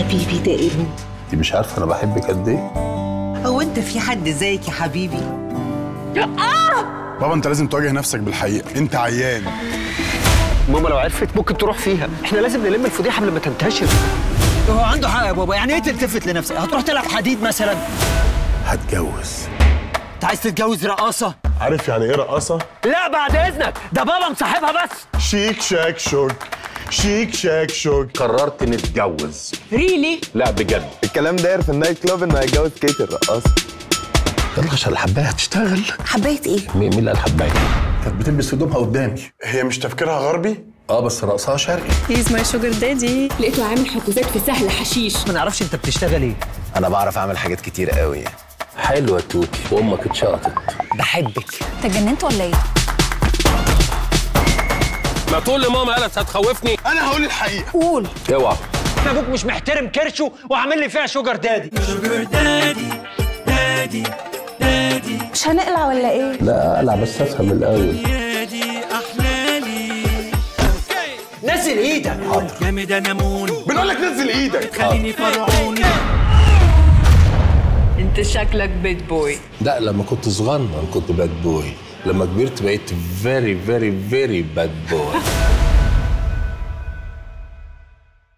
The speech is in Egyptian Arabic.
حبيبي ده ابني انت مش عارفه انا بحبك قد ايه هو انت في حد زيك يا حبيبي بابا انت لازم تواجه نفسك بالحقيقه انت عيان ماما لو عرفت ممكن تروح فيها احنا لازم نلم الفضيحه قبل ما تنتشر هو عنده حق يا بابا يعني ايه تلتفت لنفسك هتروح تلعب حديد مثلا هتجوز انت عايز تتجوز رقاصه عارف يعني ايه رقاصه لا بعد اذنك ده بابا مصاحبها بس شيك شاك شوك شيك شاك شوك قررت نتجوز ريلي لا بجد الكلام داير في النايت كلاب انه هيتجوز كيت الرقاصه يلا عشان الحبايه هتشتغل حبيت ايه مين مين اللي قال الحبايه كانت بتلبس هدومها قدامي هي مش تفكيرها غربي اه بس رقصها شرقي هيز ماي شوجر دادي لقيته عامل حجوزات في سهل حشيش ما نعرفش انت بتشتغل ايه انا بعرف اعمل حاجات كتير قوي حلوه توتي وامك اتشقطت بحبك انت اتجننت ولا ايه؟ ما تقول لماما قالت هتخوفني انا هقول الحقيقه قول اوعى ابوك مش محترم كرشه وعامل لي فيها شوجر دادي مش هنقلع ولا ايه؟ لا اقلع بس افهم الاول نزل ايدك بنقول لك نزل ايدك انت شكلك بيت بوي لا لما كنت صغنن كنت باد بوي لما كبرت بقيت فيري فيري فيري باد بوي